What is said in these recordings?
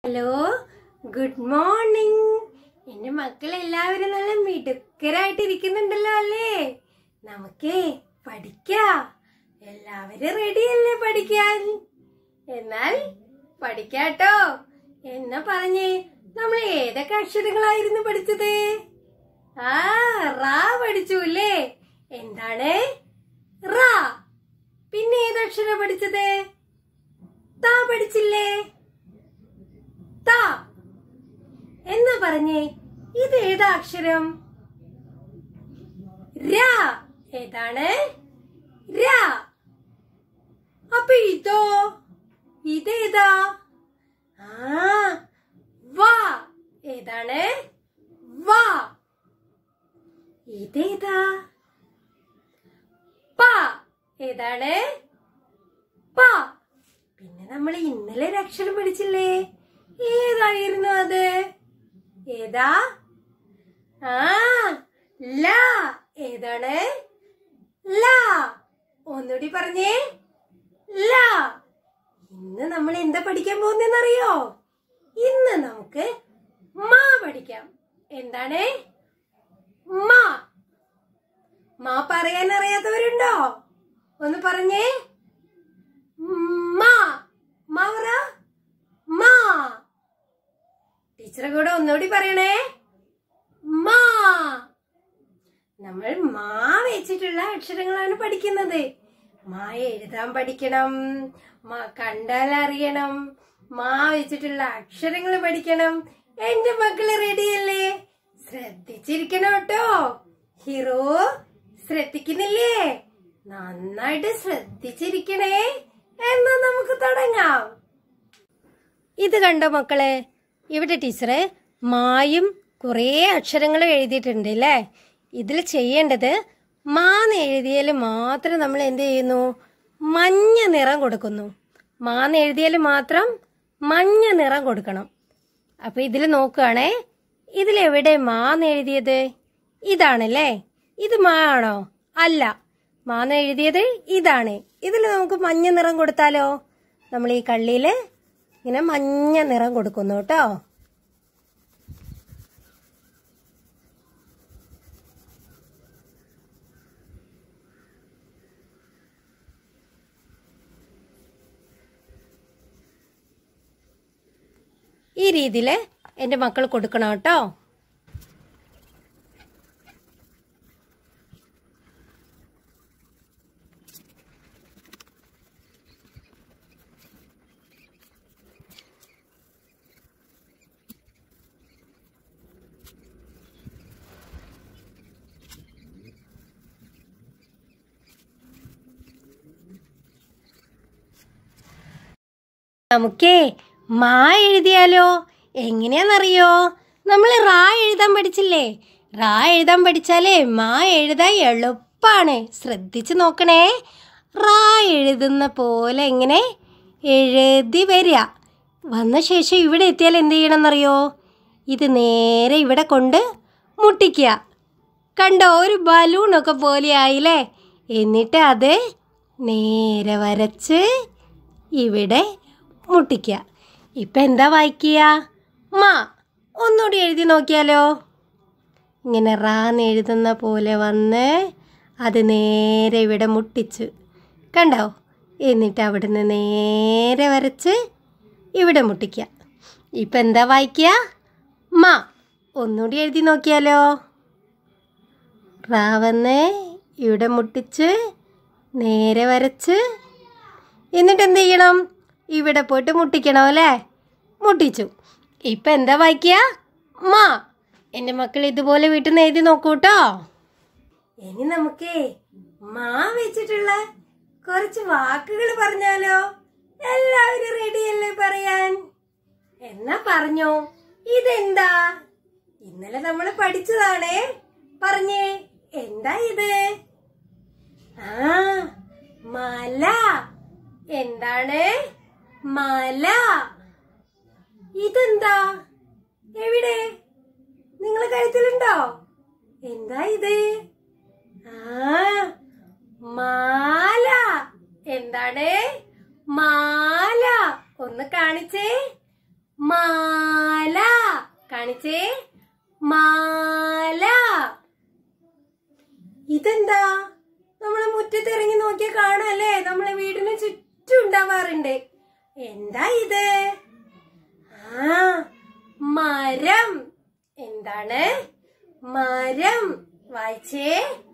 hello good morning എന്റെ മക്കൾ എല്ലാവരും നല്ല മിടുക്കരായിട്ട് ഇരിക്കുന്നുണ്ടല്ലോ അല്ലേ നമുക്കേ പഠിക്കാ എല്ലാവരും റെഡിയല്ലേ പഠിക്കാൻ എന്നാൽ പഠിക്കാട്ടോ എന്നാ പറഞ്ഞേ നമ്മൾ ഏതൊക്കെ അക്ഷരങ്ങളായിരുന്നു പഠിച്ചത് ആ റാ പഠിച്ചു അല്ലേ എന്താണ് റാ പിന്നെ ഏതക്ഷരം പഠിച്ചത് താ പഠിച്ചില്ലേ താ എന്ന് പറഞ്ഞേ ഇത് ഏതാ അക്ഷരം രാ ഏതാണ് രാ അപ്പൊ ഇതോ ഇതേതാ ആ വാ ഏതാണ് വാ ഇതേതാ പ ഏതാണ് പ പിന്നെ നമ്മൾ ഇന്നലെ ഒരു അക്ഷരം പഠിച്ചില്ലേ ഏതായിരുന്നു അത് ഏതാ ആ ല ഏതാണ് ല ഒന്നുകൂടി പറഞ്ഞേ ല ഇന്ന് നമ്മൾ എന്താ പഠിക്കാൻ പോകുന്നറിയോ ഇന്ന് നമുക്ക് മാ പഠിക്കാം എന്താണ് മാ മാ പറയാൻ അറിയാത്തവരുണ്ടോ ഒന്ന് പറഞ്ഞേ മാ മാ പറ മാ ടീച്ചറെ കൂടെ ഒന്നുകൂടി പറയണേ മാ നമ്മൾ മാ വെച്ചിട്ടുള്ള അക്ഷരങ്ങളാണ് പഠിക്കുന്നത് മാ എഴുതാൻ പഠിക്കണം മാ കണ്ടാൽ അറിയണം മാ വെച്ചിട്ടുള്ള അക്ഷരങ്ങൾ പഠിക്കണം എന്റെ മക്കള് റെഡിയല്ലേ ശ്രദ്ധിച്ചിരിക്കണം കേട്ടോ ഹീറോ ശ്രദ്ധിക്കുന്നില്ലേ നന്നായിട്ട് ശ്രദ്ധിച്ചിരിക്കണേ എന്നാ നമുക്ക് തുടങ്ങാം ഇത് കണ്ടോ മക്കളെ ഇവിടെ ടീച്ചറെ മായും കുറേ അക്ഷരങ്ങളും എഴുതിയിട്ടുണ്ട് അല്ലേ ഇതിൽ ചെയ്യേണ്ടത് മാന്ന് എഴുതിയാൽ മാത്രം നമ്മൾ എന്ത് ചെയ്യുന്നു മഞ്ഞ നിറം കൊടുക്കുന്നു മാന്ന് എഴുതിയാൽ മാത്രം മഞ്ഞ നിറം കൊടുക്കണം അപ്പൊ ഇതിൽ നോക്കുകയാണേ ഇതിലെവിടെ മാന്ന് എഴുതിയത് ഇതാണല്ലേ ഇത് മാ ആണോ അല്ല മാന്ന് എഴുതിയത് ഇതാണ് ഇതിൽ നമുക്ക് മഞ്ഞ നിറം കൊടുത്താലോ നമ്മൾ ഈ കള്ളിയില് ഇങ്ങനെ മഞ്ഞ നിറം കൊടുക്കുന്നു കേട്ടോ ഈ രീതിയിൽ എൻ്റെ മക്കൾ കൊടുക്കണം കേട്ടോ നമുക്കേ മാ എഴുതിയാലോ എങ്ങനെയാന്നറിയോ നമ്മൾ റാ എഴുതാൻ പഠിച്ചില്ലേ റാ എഴുതാൻ പഠിച്ചാലേ മാ എഴുതാൻ എളുപ്പാണ് ശ്രദ്ധിച്ച് നോക്കണേ റാ എഴുതുന്ന പോലെ എങ്ങനെ എഴുതി വരിക വന്ന ശേഷം ഇവിടെ എത്തിയാൽ എന്ത് ചെയ്യണമെന്നറിയോ ഇത് നേരെ ഇവിടെ കൊണ്ട് മുട്ടിക്കുക കണ്ടോ ഒരു ബലൂണൊക്കെ പോലെ ആയില്ലേ എന്നിട്ട് അത് നേരെ വരച്ച് ഇവിടെ മുട്ടിക്കുക ഇപ്പം എന്താ വായിക്കുക മാ ഒന്നുകൂടി എഴുതി നോക്കിയാലോ ഇങ്ങനെ റാന്ന് എഴുതുന്ന പോലെ വന്ന് അത് നേരെ ഇവിടെ മുട്ടിച്ചു കണ്ടോ എന്നിട്ട് അവിടുന്ന് നേരെ വരച്ച് ഇവിടെ മുട്ടിക്കുക ഇപ്പം എന്താ വായിക്കുക മാ ഒന്നുകൂടി എഴുതി നോക്കിയാലോ റാ വന്ന് ഇവിടെ മുട്ടിച്ച് നേരെ വരച്ച് എന്നിട്ട് എന്ത് ചെയ്യണം ഇവിടെ പോയിട്ട് മുട്ടിക്കണം അല്ലേ മുട്ടിച്ചു ഇപ്പം എന്താ വായിക്കുക മാ എൻ്റെ മക്കൾ ഇതുപോലെ വീട്ടിൽ നിന്ന് എഴുതി നോക്കൂ കേട്ടോ ഇനി നമുക്കേ മാ വെച്ചിട്ടുള്ള കുറച്ച് വാക്കുകൾ പറഞ്ഞാലോ എല്ലാവരും റെഡിയല്ലേ പറയാൻ എന്നാ പറഞ്ഞോ ഇതെന്താ ഇന്നലെ നമ്മൾ പഠിച്ചതാണേ പറഞ്ഞേ എന്താ ഇത് ആ മല എന്താണ് മല ഇതെന്താ എവിടെ നിങ്ങൾ കഴുത്തിലുണ്ടോ എന്താ ഇത് ആ മാല എന്താണ് മാല ഒന്ന് കാണിച്ചേ മാല കാണിച്ചേ മാല ഇതെന്താ നമ്മളെ മുറ്റത്ത് ഇറങ്ങി നോക്കിയാൽ കാണാല്ലേ നമ്മളെ വീടിന് ചുറ്റും ഉണ്ടാവാറുണ്ട് എന്താ ഇത് ആ മരം എന്താണ് മരം വായിച്ചേ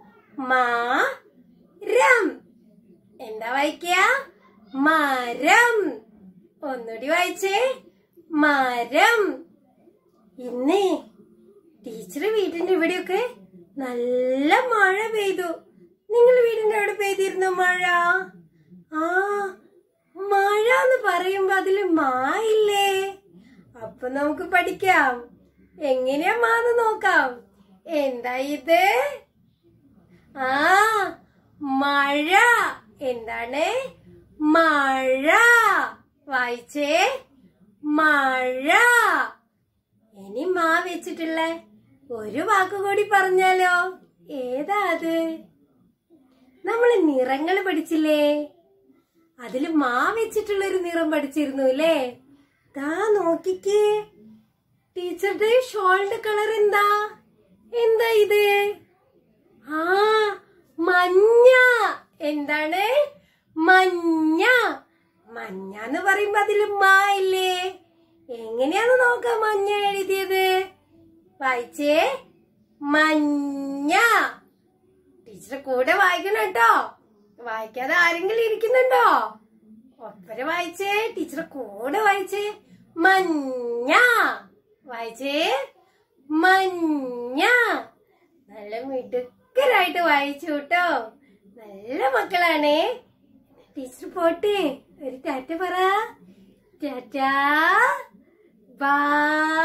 മരം എന്താ വായിക്ക മരം ഒന്നുകൂടി വായിച്ചേ മരം ഇന്നേ ടീച്ചർ വീടിന്റെ ഇവിടെയൊക്കെ നല്ല മഴ പെയ്തു നിങ്ങൾ വീടിന്റെ അവിടെ പെയ്തിരുന്നു മഴ ആ മഴ എന്ന് പറയുമ്പോ അതില് മായില്ലേ അപ്പൊ നമുക്ക് പഠിക്കാം എങ്ങനെയാ മാന്ന് നോക്കാം എന്താ ഇത് ആ മഴ എന്താണ് മഴ വായിച്ചേ മഴ ഇനി മാ വെച്ചിട്ടുള്ള ഒരു വാക്ക് കൂടി പറഞ്ഞാലോ ഏതാ അത് നമ്മൾ നിറങ്ങൾ പഠിച്ചില്ലേ അതില് മാ വെച്ചിട്ടുള്ള ഒരു നിറം പഠിച്ചിരുന്നു അല്ലേ ദാ നോക്കിക്കേ ടീച്ചറുടെ ഷോളിന്റെ കളർ എന്താ എന്താ ഇത് ആ മഞ്ഞ എന്താണ് മഞ്ഞ മഞ്ഞ എന്ന് പറയുമ്പോ അതില് മാ ഇല്ലേ എങ്ങനെയാന്ന് നോക്കാം മഞ്ഞ എഴുതിയത് വായിച്ചേ മഞ്ഞ ടീച്ചറെ കൂടെ വായിക്കണം കേട്ടോ വായിക്കാതെ ആരെങ്കിലും ഇരിക്കുന്നുണ്ടോ ഒപ്പര വായിച്ചേ ടീച്ചറെ കൂടെ വായിച്ചേ മഞ്ഞ വായിച്ചേ മഞ്ഞ നല്ല മിടുക്കരായിട്ട് വായിച്ചു കേട്ടോ നല്ല മക്കളാണേ ടീച്ചർ പോട്ടെ ഒരു ടാറ്റ പറ ടാറ്റ ബൈ